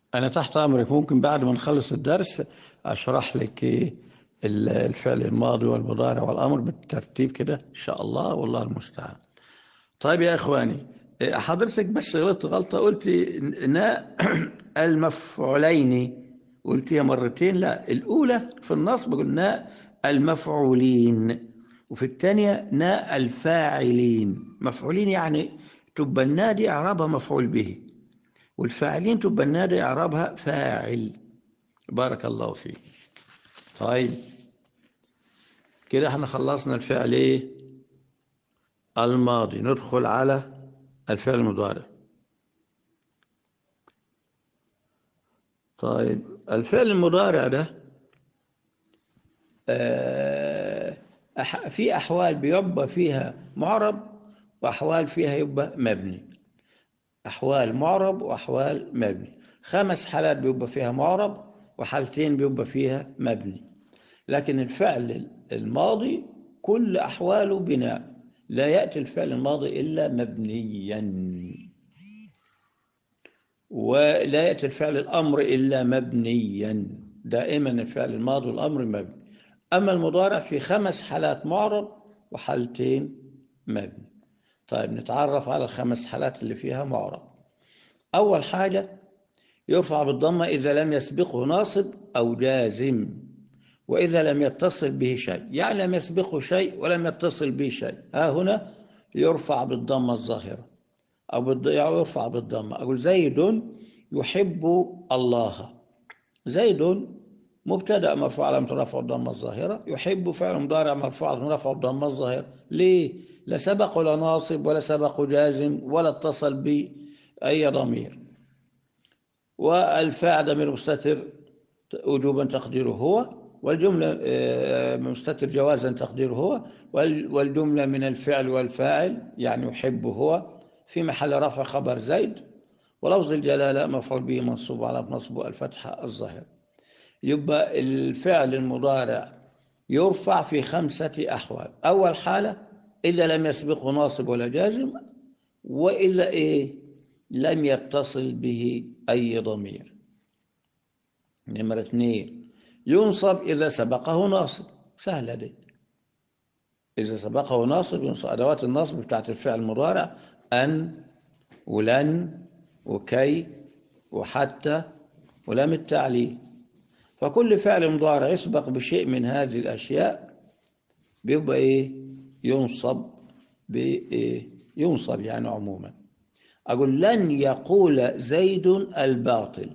أنا تحت أمرك ممكن بعد ما نخلص الدرس أشرح لك إيه ال- الفعل الماضي والمضارع والأمر بالترتيب كده إن شاء الله والله المستعان طيب يا إخواني إيه، حضرتك بس غلطت غلطة قلت نا المفعولين قلتيها مرتين لا الأولى في النصب قلنا المفعولين وفي الثانية نا الفاعلين مفعولين يعني تبقى النادي إعرابها مفعول به والفاعلين تبقى النادي إعرابها فاعل بارك الله فيك طيب كده احنا خلصنا الفعل ايه الماضي ندخل على الفعل المضارع طيب الفعل المضارع ده آه، أح- في أحوال بيبقى فيها معرب وأحوال فيها يبقى مبني أحوال معرب وأحوال مبني خمس حالات بيبقى فيها معرب وحالتين بيبقى فيها مبني لكن الفعل الماضي كل أحواله بناء لا يأتي الفعل الماضي إلا مبنيا ولا يأتي الفعل الأمر إلا مبنيا دائما الفعل الماضي والأمر مبني أما المضارع في خمس حالات معرب وحالتين مبني طيب نتعرف على الخمس حالات اللي فيها معرب أول حاجة يرفع بالضمة إذا لم يسبقه ناصب أو جازم وإذا لم يتصل به شيء يعني لم يسبقه شيء ولم يتصل به شيء ها هنا يرفع بالضمة الظاهرة أو بالض- يرفع بالضمة أقول زيد يحب الله زيد مبتدأ مرفوع على رفع الضمة الظاهرة يحب فعل مضارع مرفوع على رفع الضمة الظاهرة ليه؟ لا سبق ولا ناصب ولا سبق جازم ولا اتصل بأي ضمير والفاعل ضمير مستتر وجوبا تقديره هو والجملة آه، مستتر جوازا تقديره هو وال- والجملة من الفعل والفاعل يعني يحب هو في محل رفع خبر زيد ولفظ الجلالة مفعول به منصوب على نصبه الفتحة الظاهرة يبقى الفعل المضارع يرفع في خمسة أحوال أول حالة إذا لم يسبقه ناصب ولا جازم وإذا إيه لم يتصل به أي ضمير نمرة اثنين ينصب إذا سبقه ناصب سهلة دي إذا سبقه ناصب ينصب أدوات النصب بتاعت الفعل المضارع أن ولن وكي وحتى ولم التعليل فكل فعل مضارع يسبق بشيء من هذه الأشياء بيبقى إيه ينصب بإيه ينصب يعني عموما أقول لن يقول زيد الباطل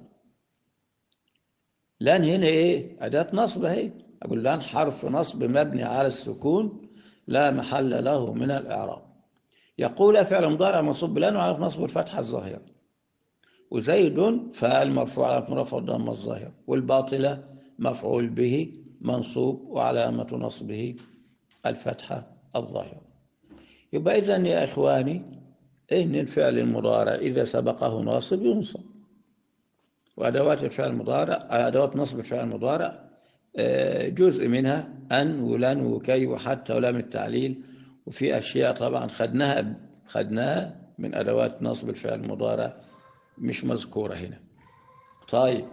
لن هنا إيه أداة نصب أهي أقول لن حرف نصب مبني على السكون لا محل له من الإعراب يقول فعل مضارع منصوب بلن وعلى نصب الفتحة الظاهرة وزيد فاعل مرفوع على رفع الضمة الظاهرة والباطلة مفعول به منصوب وعلامة نصبه الفتحة الظاهرة يبقى إذا يا إخواني إن الفعل المضارع إذا سبقه ناصب ينصب وأدوات الفعل المضارع أدوات نصب الفعل المضارع آه، جزء منها أن ولن وكي وحتى ولام التعليل وفي أشياء طبعا خدناها خدناها من أدوات نصب الفعل المضارع مش مذكورة هنا طيب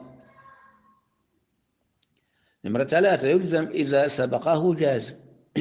نمرة ثلاثة يلزم إذا سبقه جازم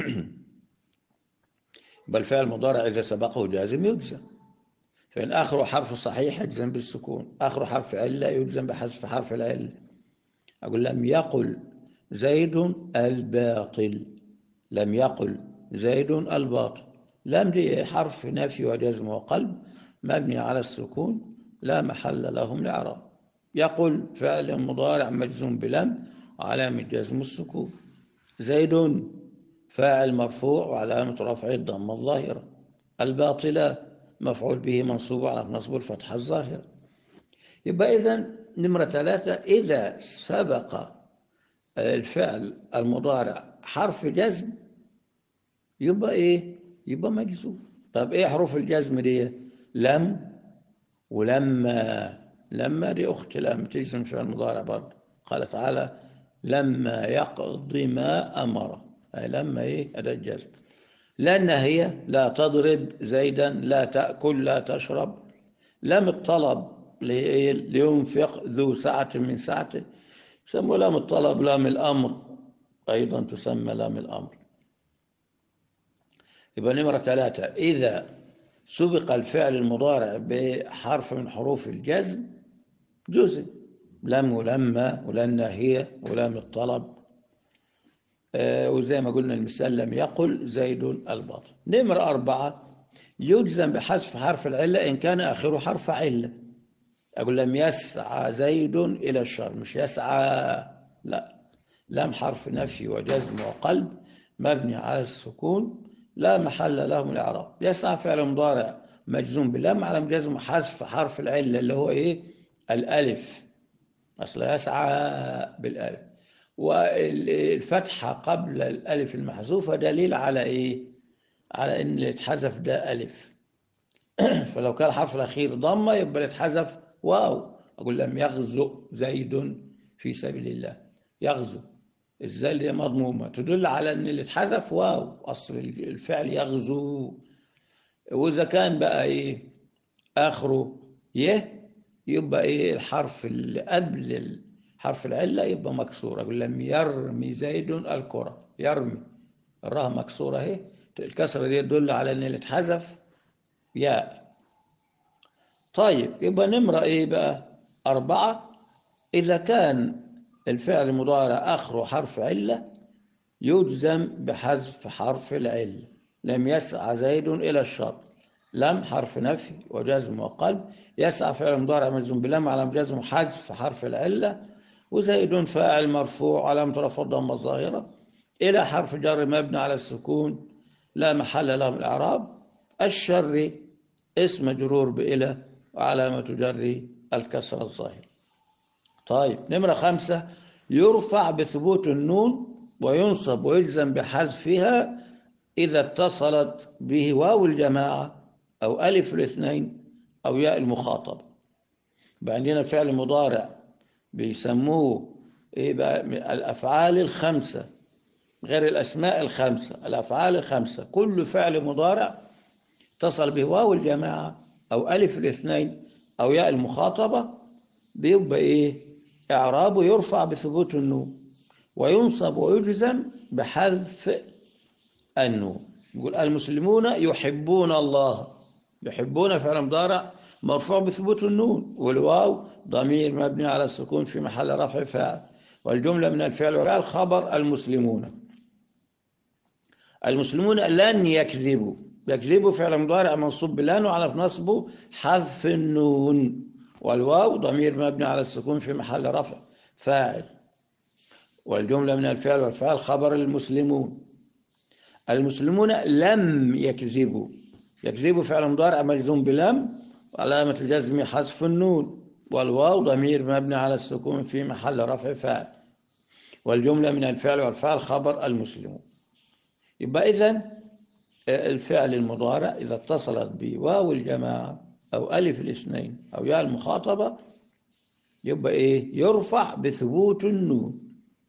بل فعل مضارع إذا سبقه جازم يجزم فإن آخره حرف صحيح يجزم بالسكون آخره حرف علة يجزم بحذف حرف العلة أقول لم يقل زيد الباطل لم يقل زيد الباطل لم دي حرف نفي وجزم وقلب مبني على السكون لا محل له من الإعراب يقول فعل مضارع مجزوم بلم وعلامة جزم السكون زيد فاعل مرفوع وعلامة رفعه الضمة الظاهرة الباطلة مفعول به منصوب على نصب الفتحة الظاهرة يبقى إذا نمرة ثلاثة إذا سبق الفعل المضارع حرف جزم يبقى إيه؟ يبقى مجزوم طب إيه حروف الجزم دي؟ لم ولما لما دي أخت لم تجزم فعل مضارع برضه قال تعالى لما يقضي ما أمر أي لما إيه أداة جزم لأن هي لا تضرب زيدا لا تأكل لا تشرب لم الطلب لينفق ذو سعة من سعته يسمى لام الطلب لام الأمر أيضا تسمى لام الأمر يبقى نمرة ثلاثة إذا سبق الفعل المضارع بحرف من حروف الجزم جزم لم ولما ولن ناهية ولام الطلب آه وزي ما قلنا المثال لم يقل زيد الباطل نمرة أربعة يجزم بحذف حرف العلة إن كان آخره حرف علة أقول لم يسعى زيد إلى الشر مش يسعى لا لم حرف نفي وجزم وقلب مبني على السكون لا محل له من الإعراب يسعى فعل مضارع مجزوم بلام على جزم حذف حرف العلة اللي هو إيه الألف أصل يسعى بالألف والفتحة قبل الألف المحذوفة دليل على إيه على إن اللي اتحذف ده ألف فلو كان الحرف الأخير ضمة يبقى اللي اتحذف واو أقول لم يغزو زيد في سبيل الله يغزو ازاي اللي هي مضمومه تدل على ان اللي اتحذف واو اصل الفعل يغزو واذا كان بقى ايه اخره يه يبقى ايه الحرف اللي قبل حرف العله يبقى مكسور اقول لم يرمي زيد الكره يرمي الراء مكسوره اهي الكسره دي تدل على ان اللي اتحذف ياء طيب يبقى نمره ايه بقى اربعه اذا كان الفعل المضارع آخره حرف علة يجزم بحذف حرف العلة لم يسعى زيد إلى الشر لم حرف نفي وجزم وقلب يسعى فعل مضارع مجزوم بلم على جزم حذف حرف العلة وزيد فاعل مرفوع علامة رفع الضمة الظاهرة إلى حرف جر مبني على السكون لا محل له من الإعراب الشر اسم مجرور بإلى وعلامة جر الكسر الظاهر طيب نمرة خمسة يرفع بثبوت النون وينصب ويجزم بحذفها إذا اتصلت به واو الجماعة أو ألف الاثنين أو ياء المخاطب عندنا فعل مضارع بيسموه إيه بقى الأفعال الخمسة غير الأسماء الخمسة الأفعال الخمسة كل فعل مضارع اتصل به واو الجماعة أو ألف الاثنين أو ياء المخاطبة بيبقى إيه إعرابه يرفع بثبوت النون وينصب ويجزم بحذف النون يقول المسلمون يحبون الله يحبون فعل مضارع مرفوع بثبوت النون والواو ضمير مبني على السكون في محل رفع فاعل والجملة من الفعل والفعل خبر المسلمون المسلمون لن يكذبوا يكذبوا فعل مضارع منصوب بلان وعلى نصبه حذف النون والواو ضمير مبني على السكون في محل رفع فاعل والجملة من الفعل والفعل خبر المسلمون المسلمون لم يكذبوا يكذبوا فعل مضارع مجزوم بلم وعلامة الجزم حذف النون والواو ضمير مبني على السكون في محل رفع فاعل والجملة من الفعل والفعل خبر المسلمون يبقى إذن الفعل المضارع إذا اتصلت بواو الجماعة أو ألف الاثنين أو ياء المخاطبة يبقى إيه يرفع بثبوت النون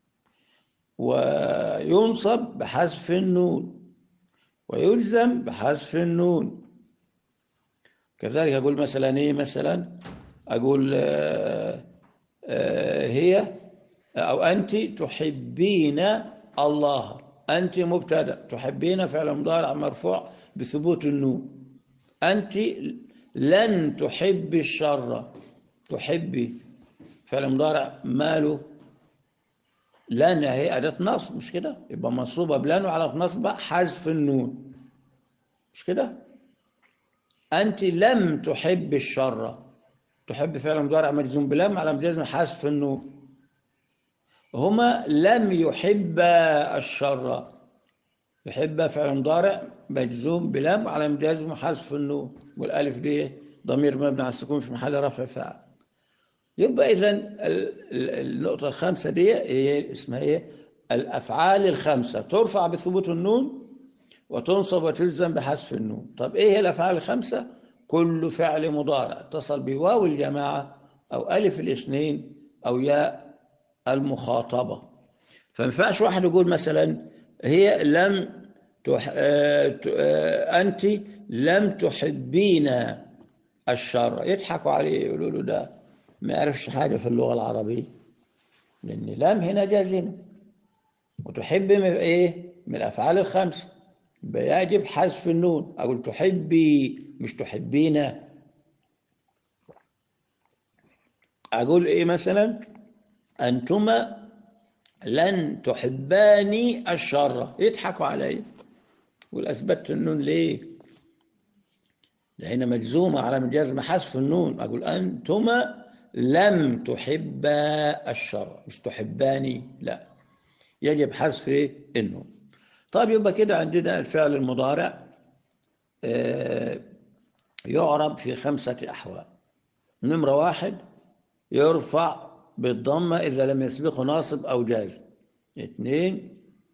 وينصب بحذف النون ويلزم بحذف النون كذلك أقول مثلا إيه مثلا أقول آآ آآ هي أو أنت تحبين الله أنت مبتدأ تحبين فعل مضارع مرفوع بثبوت النون أنت لن تحب الشر تحبي فعل مضارع ماله لن هي أداة نصب مش كده يبقى منصوبة بلن وعلى نصب حذف النون مش كده أنت لم تحب الشر تحب فعل مضارع مجزوم بلم على مجزم حذف النون هما لم يحبا الشر يحب فعل مضارع مجزوم بلام على مجازم حذف النون والالف دي ضمير مبني على السكون في محل رفع فاعل يبقى اذا النقطه الخامسه دي هي اسمها ايه الافعال الخمسه ترفع بثبوت النون وتنصب وتلزم بحذف النون طب ايه هي الافعال الخمسه كل فعل مضارع اتصل بواو الجماعه او الف الاثنين او ياء المخاطبه فما ينفعش واحد يقول مثلا هي لم تح... أنت لم تحبين الشر يضحكوا عليه يقولوا له ده ما يعرفش حاجة في اللغة العربية لأن لام هنا جازمة وتحب من إيه؟ من الأفعال الخمسة يجب حذف النون أقول تحبي مش تحبينا أقول إيه مثلا أنتما لن تحباني الشر يضحكوا علي يقول أثبتت النون ليه لأن مجزومة على مجازمة حذف النون أقول أنتما لم تحبا الشر مش تحباني لا يجب حذف إيه؟ النون طيب يبقى كده عندنا الفعل المضارع آه يعرب في خمسة أحوال نمرة واحد يرفع بالضمة إذا لم يسبقه ناصب أو جازم اثنين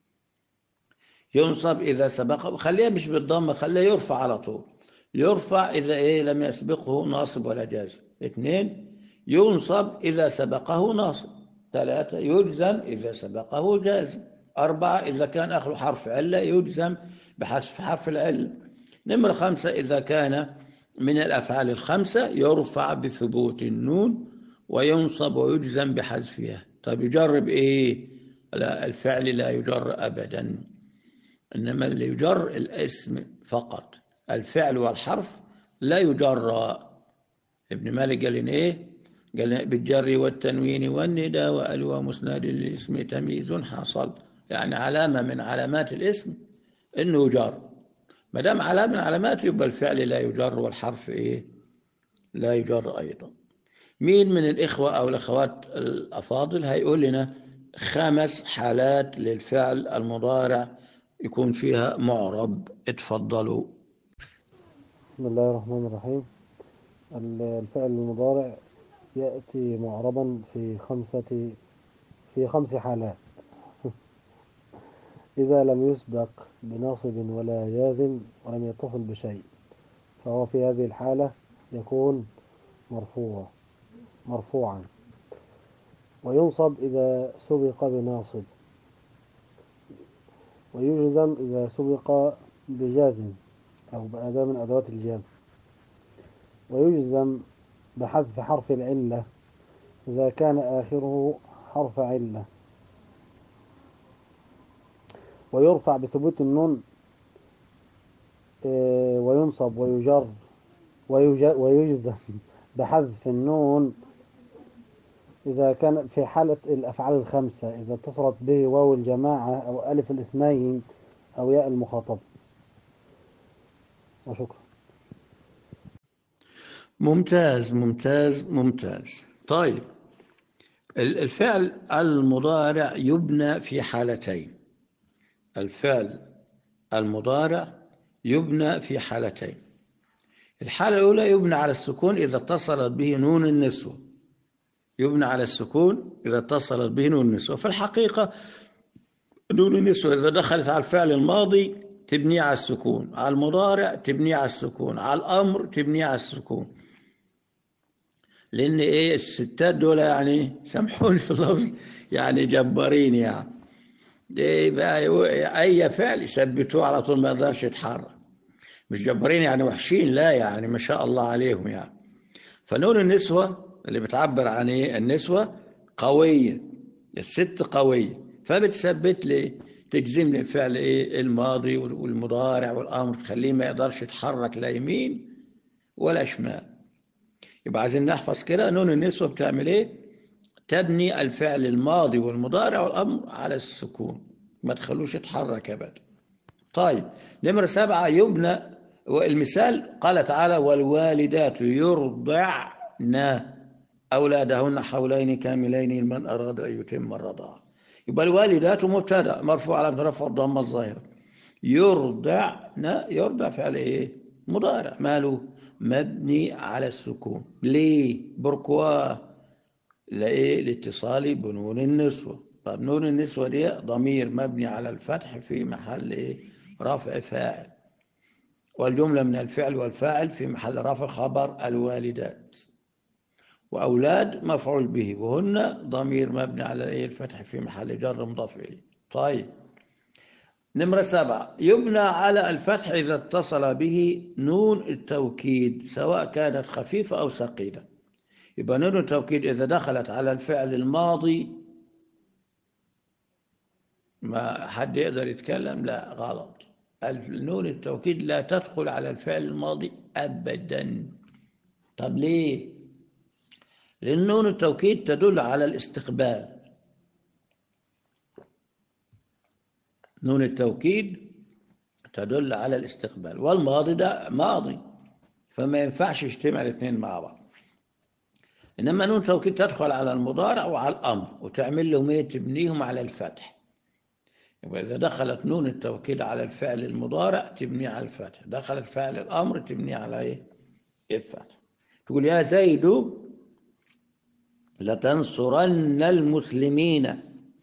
ينصب إذا سبقه خليها مش بالضمة خليها يرفع على طول يرفع إذا إيه لم يسبقه ناصب ولا جازم اثنين ينصب إذا سبقه ناصب ثلاثة يجزم إذا سبقه جازم أربعة إذا كان آخر حرف علة يجزم بحذف حرف العلة نمرة خمسة إذا كان من الأفعال الخمسة يرفع بثبوت النون وينصب ويجزم بحذفها طيب يجرب إيه لا الفعل لا يجر أبدا إنما اللي يجر الاسم فقط الفعل والحرف لا يجر ابن مالك قال إن إيه قال بالجر والتنوين والندى وألوى مسند للاسم تمييز حصل يعني علامة من علامات الاسم إنه يجر ما دام علامة من علاماته يبقى الفعل لا يجر والحرف إيه لا يجر أيضا مين من الإخوة أو الأخوات الأفاضل هيقول لنا خمس حالات للفعل المضارع يكون فيها معرب اتفضلوا بسم الله الرحمن الرحيم الفعل المضارع يأتي معربا في خمسة في خمس حالات إذا لم يسبق بناصب ولا جازم ولم يتصل بشيء فهو في هذه الحالة يكون مرفوع مرفوعا وينصب إذا سبق بناصب ويجزم إذا سبق بجازم أو بأداة من أدوات الجزم ويجزم بحذف حرف العلة إذا كان آخره حرف علة ويرفع بثبوت النون وينصب ويجر ويجزم بحذف النون إذا كان في حالة الأفعال الخمسة إذا اتصلت به واو الجماعة أو ألف الاثنين أو ياء المخاطب وشكرا ممتاز ممتاز ممتاز طيب الفعل المضارع يبنى في حالتين الفعل المضارع يبنى في حالتين الحالة الأولى يبنى على السكون إذا اتصلت به نون النسوة يبنى على السكون إذا اتصلت به نون النسوة في الحقيقة نون النسوة إذا دخلت على الفعل الماضي تبنيه على السكون على المضارع تبنيه على السكون على الأمر تبنيه على السكون لأن إيه الستات دول يعني سامحوني في اللفظ يعني جبارين يعني إيه بقى أي فعل يثبتوه على طول ما يقدرش يتحرك مش جبارين يعني وحشين لا يعني ما شاء الله عليهم يعني فنون النسوة اللي بتعبر عن ايه النسوة قوية الست قوية فبتثبت لي تجزم لي الفعل ايه الماضي والمضارع والامر تخليه ما يقدرش يتحرك لا يمين ولا شمال يبقى عايزين نحفظ كده نون النسوة بتعمل ايه تبني الفعل الماضي والمضارع والامر على السكون ما تخلوش يتحرك ابدا طيب نمرة سبعة يبنى والمثال قال تعالى والوالدات يرضعن أولادهن حولين كاملين لمن أراد أن يتم الرضاعة يبقى الوالدات مبتدا مرفوع على رفع الضمه الظاهره يرضعن يرضع فعل ايه مضارع ماله مبني على السكون ليه بركوا لايه لاتصال بنون النسوه طب نون النسوه دي ضمير مبني على الفتح في محل ايه رفع فاعل والجمله من الفعل والفاعل في محل رفع خبر الوالدات وأولاد مفعول به وهن ضمير مبني على إيه الفتح في محل جر مضاف إليه طيب نمرة سبعة يبنى على الفتح إذا اتصل به نون التوكيد سواء كانت خفيفة أو ثقيلة يبقى نون التوكيد إذا دخلت على الفعل الماضي ما حد يقدر يتكلم لا غلط نون التوكيد لا تدخل على الفعل الماضي أبدا طب ليه لأن نون التوكيد تدل على الاستقبال نون التوكيد تدل على الاستقبال والماضي ده ماضي فما ينفعش يجتمع الاثنين مع بعض إنما نون التوكيد تدخل على المضارع وعلى الأمر وتعمل لهم ايه تبنيهم على الفتح يبقى إذا دخلت نون التوكيد على الفعل المضارع تبنيه على الفتح دخلت فعل الأمر تبنيه على إيه؟ الفتح تقول يا زيد لتنصرن المسلمين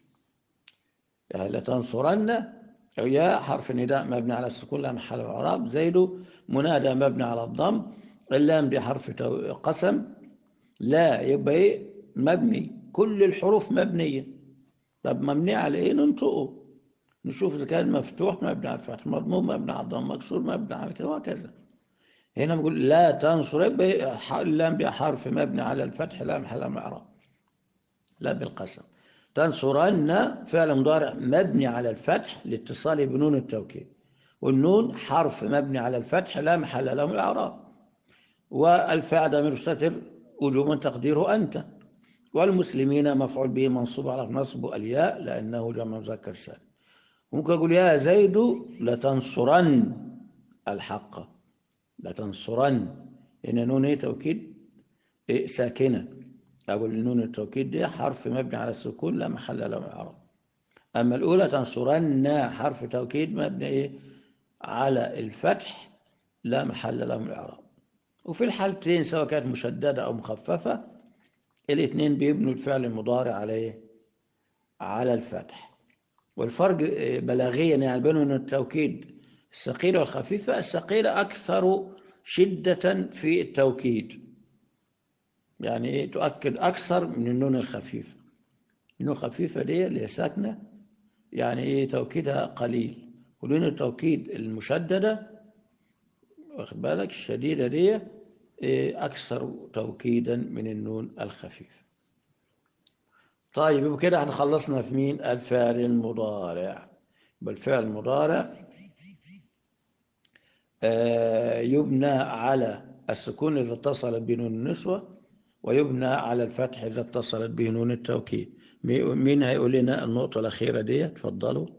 لتنصرن أو يا حرف نداء مبني على السكون لا محل اعراب زيد منادى مبني على الضم اللام دي حرف قسم لا يبقى ايه مبني كل الحروف مبنيه طب مبني على ايه ننطقه نشوف اذا كان مفتوح مبني على الفتح مضموم مبني على الضم مكسور مبني على كده وهكذا هنا بقول لا تنصر يبقى اللام دي حرف مبني على الفتح لا محل من اعراب لا بالقسم تنصرن فعل مضارع مبني على الفتح لاتصاله بنون التوكيد والنون حرف مبني على الفتح لا محل له من الاعراب والفعل ضمير مستتر وجوبا تقديره انت والمسلمين مفعول به منصوب على نصب الياء لانه جمع مذكر سالم ممكن اقول يا زيد لتنصرن الحق لتنصرن ان نون ايه توكيد إيه ساكنه أقول النون التوكيد دي حرف مبني على السكون لا محل له من الإعراب أما الأولى تنصرن حرف توكيد مبني إيه على الفتح لا محل له من الإعراب وفي الحالتين سواء كانت مشددة أو مخففة الاثنين بيبنوا الفعل المضارع على إيه على الفتح والفرق بلاغيا يعني بين التوكيد الثقيلة والخفيفة الثقيلة أكثر شدة في التوكيد يعني ايه تؤكد اكثر من النون الخفيفه النون الخفيفه دي اللي هي ساكنه يعني ايه توكيدها قليل ونون التوكيد المشدده واخد بالك الشديده دي إيه اكثر توكيدا من النون الخفيف طيب يبقى كده احنا خلصنا في مين الفعل المضارع يبقى الفعل المضارع آه يبنى على السكون اذا اتصل بنون النسوه ويبنى على الفتح إذا اتصلت به نون التوكيد مين هيقول لنا النقطة الأخيرة دي تفضلوا